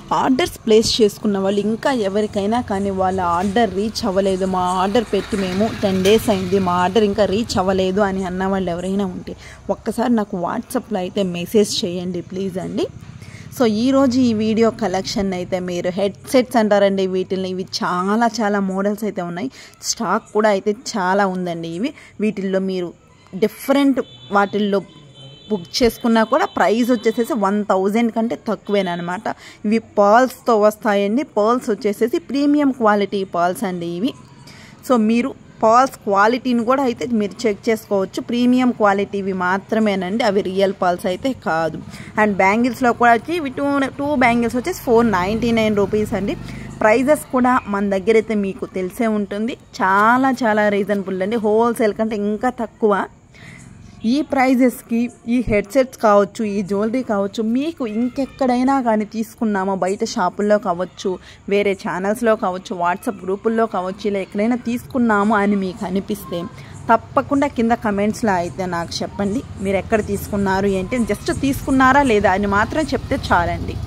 orders place చేసుకున్న వాళ్ళు ఇంకా ఎవరికైనా కానీ వాళ్ళ ఆర్డర్ రీచ్ అవ్వలేదు మా ఆర్డర్ పెట్టి మేము టెన్ డేస్ అయింది మా ఆర్డర్ ఇంకా రీచ్ అవ్వలేదు అని అన్న వాళ్ళు ఎవరైనా ఉంటే ఒక్కసారి నాకు వాట్సాప్లో అయితే మెసేజ్ చేయండి ప్లీజ్ అండి సో ఈరోజు ఈ వీడియో కలెక్షన్ అయితే మీరు హెడ్సెట్స్ అంటారండి వీటిని ఇవి చాలా చాలా మోడల్స్ అయితే ఉన్నాయి స్టాక్ కూడా అయితే చాలా ఉందండి ఇవి వీటిల్లో మీరు డిఫరెంట్ వాటిల్లో బుక్ చేసుకున్నా కూడా ప్రైస్ వచ్చేసేసి వన్ థౌజండ్ కంటే తక్కువేనమాట ఇవి పర్ల్స్తో వస్తాయండి పర్ల్స్ వచ్చేసేసి ప్రీమియం క్వాలిటీ పర్ల్స్ అండి ఇవి సో మీరు పర్ల్స్ క్వాలిటీని కూడా అయితే మీరు చెక్ చేసుకోవచ్చు ప్రీమియం క్వాలిటీవి మాత్రమేనండి అవి రియల్ పర్ల్స్ అయితే కాదు అండ్ బ్యాంగిల్స్లో కూడా వచ్చి ఇవి టూ టూ బ్యాంగిల్స్ వచ్చేసి ఫోర్ నైంటీ నైన్ రూపీస్ అండి ప్రైజెస్ కూడా మన దగ్గర అయితే మీకు తెలిసే ఉంటుంది చాలా చాలా రీజనబుల్ అండి హోల్సేల్ కంటే ఇంకా తక్కువ ఈ ప్రైజెస్కి ఈ హెడ్సెట్స్ కావచ్చు ఈ జ్యువెలరీ కావచ్చు మీకు ఇంకెక్కడైనా కానీ తీసుకున్నామో బయట షాపుల్లో కావచ్చు వేరే ఛానల్స్లో కావచ్చు వాట్సాప్ గ్రూపుల్లో కావచ్చు ఇలా ఎక్కడైనా తీసుకున్నాము అని మీకు అనిపిస్తే తప్పకుండా కింద కమెంట్స్లో అయితే నాకు చెప్పండి మీరు ఎక్కడ తీసుకున్నారు ఏంటి జస్ట్ తీసుకున్నారా లేదా అని మాత్రం చెప్తే చాలండి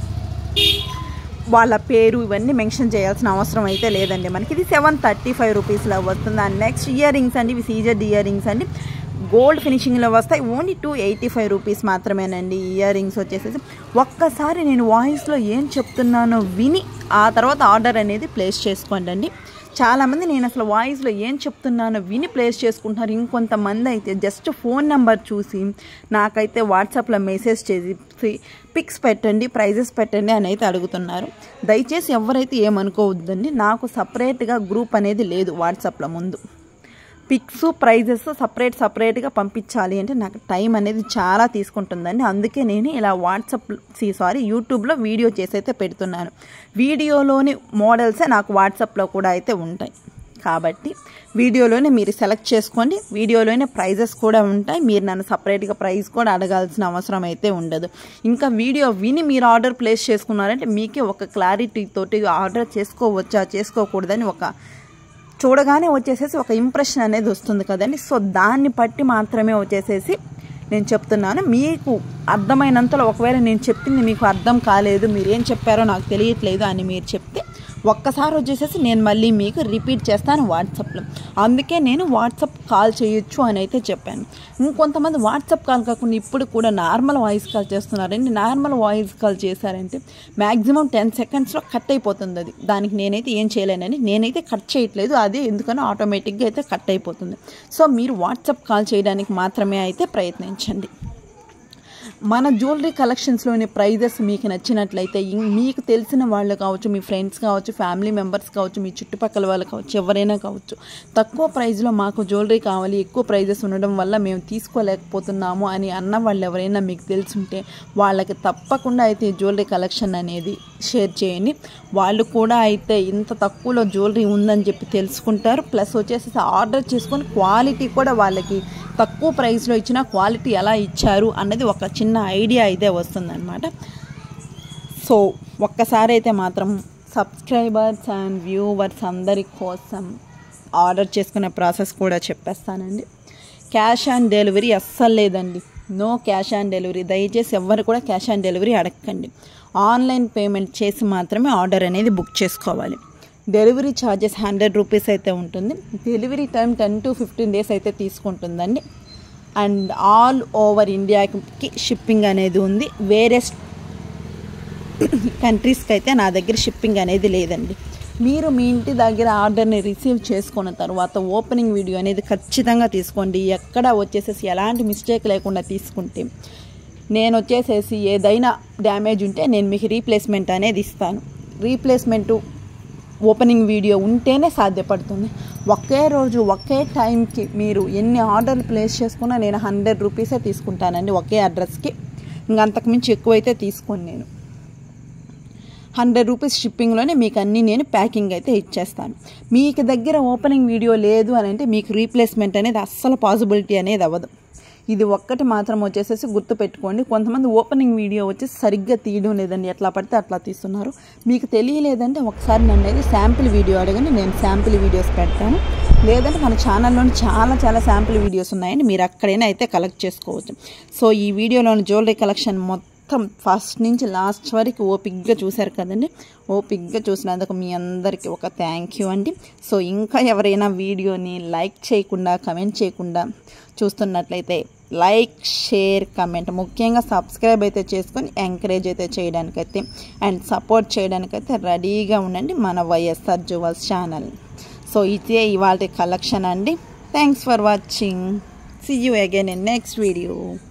వాళ్ళ పేరు ఇవన్నీ మెన్షన్ చేయాల్సిన అవసరం అయితే లేదండి మనకి ఇది సెవెన్ థర్టీ ఫైవ్ రూపీస్లో వస్తుంది అండ్ నెక్స్ట్ ఇయర్ రింగ్స్ అండి ఇవి సీజెడ్ ఇయర్ రింగ్స్ అండి గోల్డ్ ఫినిషింగ్లో వస్తాయి only two eighty five rupees మాత్రమేనండి ఇయర్ రింగ్స్ వచ్చేసేసి ఒక్కసారి నేను వాయిస్లో ఏం చెప్తున్నానో విని ఆ తర్వాత ఆర్డర్ అనేది ప్లేస్ చేసుకోండి అండి చాలామంది నేను అసలు వాయిస్లో ఏం చెప్తున్నానో విని ప్లేస్ చేసుకుంటున్నారు ఇంకొంతమంది అయితే జస్ట్ ఫోన్ నెంబర్ చూసి నాకైతే వాట్సాప్లో మెసేజ్ చేసి పిక్స్ పెట్టండి ప్రైజెస్ పెట్టండి అని అయితే అడుగుతున్నారు దయచేసి ఎవరైతే ఏమనుకోవద్దండి నాకు సపరేట్గా గ్రూప్ అనేది లేదు వాట్సాప్లో ముందు పిక్స్ ప్రైజెస్ సపరేట్ సపరేట్గా పంపించాలి అంటే నాకు టైం అనేది చాలా తీసుకుంటుందండి అందుకే నేను ఇలా వాట్సాప్ సారీ యూట్యూబ్లో వీడియో చేసి అయితే పెడుతున్నాను వీడియోలోని మోడల్సే నాకు వాట్సాప్లో కూడా అయితే ఉంటాయి కాబట్టి వీడియోలోనే మీరు సెలెక్ట్ చేసుకోండి వీడియోలోనే ప్రైజెస్ కూడా ఉంటాయి మీరు నన్ను సపరేట్గా ప్రైస్ కూడా అడగాల్సిన అవసరం అయితే ఉండదు ఇంకా వీడియో విని మీరు ఆర్డర్ ప్లేస్ చేసుకున్నారంటే మీకే ఒక క్లారిటీ తోటి ఆర్డర్ చేసుకోవచ్చా చేసుకోకూడదని ఒక చూడగానే వచ్చేసేసి ఒక ఇంప్రెషన్ అనేది వస్తుంది కదండి సో దాన్ని బట్టి మాత్రమే వచ్చేసేసి నేను చెప్తున్నాను మీకు అర్థమైనంతలో ఒకవేళ నేను చెప్పింది మీకు అర్థం కాలేదు మీరు ఏం చెప్పారో నాకు తెలియట్లేదు అని మీరు చెప్తే ఒక్కసారి వచ్చేసేసి నేను మళ్ళీ మీకు రిపీట్ చేస్తాను వాట్సాప్లో అందుకే నేను వాట్సాప్ కాల్ చేయొచ్చు అని అయితే చెప్పాను ఇంకొంతమంది వాట్సాప్ కాల్ కాకుండా ఇప్పుడు కూడా నార్మల్ వాయిస్ కాల్ చేస్తున్నారండి నార్మల్ వాయిస్ కాల్ చేశారంటే మ్యాక్సిమం టెన్ సెకండ్స్లో కట్ అయిపోతుంది అది దానికి నేనైతే ఏం చేయలేనని నేనైతే కట్ చేయట్లేదు అదే ఎందుకనో ఆటోమేటిక్గా అయితే కట్ అయిపోతుంది సో మీరు వాట్సాప్ కాల్ చేయడానికి మాత్రమే అయితే ప్రయత్నించండి మన జ్యువెలరీ కలెక్షన్స్లోని ప్రైజెస్ మీకు నచ్చినట్లయితే ఇం- మీకు తెలిసిన వాళ్ళు కావచ్చు మీ ఫ్రెండ్స్ కావచ్చు ఫ్యామిలీ మెంబర్స్ కావచ్చు మీ చుట్టుపక్కల వాళ్ళు కావచ్చు ఎవరైనా కావచ్చు తక్కువ ప్రైస్లో మాకు జ్యువెలరీ కావాలి ఎక్కువ ప్రైజెస్ ఉండడం వల్ల మేము తీసుకోలేకపోతున్నాము అని అన్న వాళ్ళు ఎవరైనా మీకు తెలుసుంటే వాళ్ళకి తప్పకుండా అయితే ఈ జ్యువెలరీ కలెక్షన్ అనేది షేర్ చేయండి వాళ్ళు కూడా అయితే ఇంత తక్కువలో జ్యువెలరీ ఉందని చెప్పి తెలుసుకుంటారు ప్లస్ వచ్చేసి ఆర్డర్ చేసుకొని క్వాలిటీ కూడా వాళ్ళకి తక్కువ ప్రైస్లో ఇచ్చిన క్వాలిటీ ఎలా ఇచ్చారు అన్నది ఒక చిన్న ఐడియా అయితే వస్తుందన్నమాట సో ఒక్కసారి అయితే మాత్రం సబ్స్క్రైబర్స్ అండ్ వ్యూవర్స్ అందరి కోసం ఆర్డర్ చేసుకునే ప్రాసెస్ కూడా చెప్పేస్తానండి క్యాష్ ఆన్ డెలివరీ అస్సలు లేదండి నో క్యాష్ ఆన్ డెలివరీ దయచేసి ఎవ్వరు కూడా క్యాష్ ఆన్ డెలివరీ అడగకండి ఆన్లైన్ పేమెంట్ చేసి మాత్రమే ఆర్డర్ అనేది బుక్ చేసుకోవాలి డెలివరీ ఛార్జెస్ హండ్రెడ్ రూపీస్ అయితే ఉంటుంది delivery time ten to fifteen days అయితే తీసుకుంటుందండి అండ్ ఆల్ ఓవర్ ఇండియాకి షిప్పింగ్ అనేది ఉంది వేరే కంట్రీస్కి అయితే నా దగ్గర షిప్పింగ్ అనేది లేదండి మీరు మీ ఇంటి దగ్గర ఆర్డర్ని రిసీవ్ చేసుకున్న తర్వాత ఓపెనింగ్ వీడియో అనేది ఖచ్చితంగా తీసుకోండి ఎక్కడ వచ్చేసేసి ఎలాంటి మిస్టేక్ లేకుండా తీసుకుంటే నేను వచ్చేసేసి ఏదైనా డ్యామేజ్ ఉంటే నేను మీకు రీప్లేస్మెంట్ అనేది ఇస్తాను రీప్లేస్మెంటు ఓపెనింగ్ వీడియో ఉంటేనే సాధ్యపడుతుంది ఒకే రోజు ఒకే టైంకి మీరు ఎన్ని ఆర్డర్లు ప్లేస్ చేసుకున్నా నేను హండ్రెడ్ రూపీసే తీసుకుంటానండి ఒకే అడ్రస్కి ఇంక అంతకుమించి ఎక్కువైతే తీసుకోను నేను హండ్రెడ్ రూపీస్ షిప్పింగ్లోనే మీకు అన్నీ నేను ప్యాకింగ్ అయితే ఇచ్చేస్తాను మీకు దగ్గర ఓపెనింగ్ వీడియో లేదు అని అంటే మీకు రీప్లేస్మెంట్ అనేది అస్సలు పాసిబిలిటీ అనేది అవ్వదు ఇది ఒక్కటి మాత్రం వచ్చేసేసి గుర్తు పెట్టుకోండి కొంతమంది ఓపెనింగ్ వీడియో వచ్చేసి సరిగ్గా తీయడం లేదండి ఎట్లా పడితే అట్లా తీస్తున్నారు మీకు తెలియలేదంటే ఒకసారి నన్ను అయితే శాంపిల్ వీడియో అడగండి నేను శాంపిల్ వీడియోస్ పెడతాను లేదంటే మన ఛానల్లోని చాలా చాలా శాంపిల్ వీడియోస్ ఉన్నాయండి మీరు అక్కడైనా అయితే కలెక్ట్ చేసుకోవచ్చు సో ఈ వీడియోలోని జ్యువెలరీ కలెక్షన్ మొత్తం మొత్తం ఫస్ట్ నుంచి లాస్ట్ వరకు ఓపిక్గా చూశారు కదండి ఓపిక్గా చూసినందుకు మీ అందరికీ ఒక థ్యాంక్ యూ అండి సో ఇంకా ఎవరైనా వీడియోని లైక్ చేయకుండా కమెంట్ చేయకుండా చూస్తున్నట్లయితే లైక్ షేర్ కమెంట్ ముఖ్యంగా సబ్స్క్రైబ్ అయితే చేసుకొని ఎంకరేజ్ అయితే చేయడానికైతే అండ్ సపోర్ట్ చేయడానికైతే రెడీగా ఉండండి మన వైఎస్ఆర్ జువల్స్ ఛానల్ సో ఇదే ఇవాళ కలెక్షన్ అండి thanks for watching see you again in next video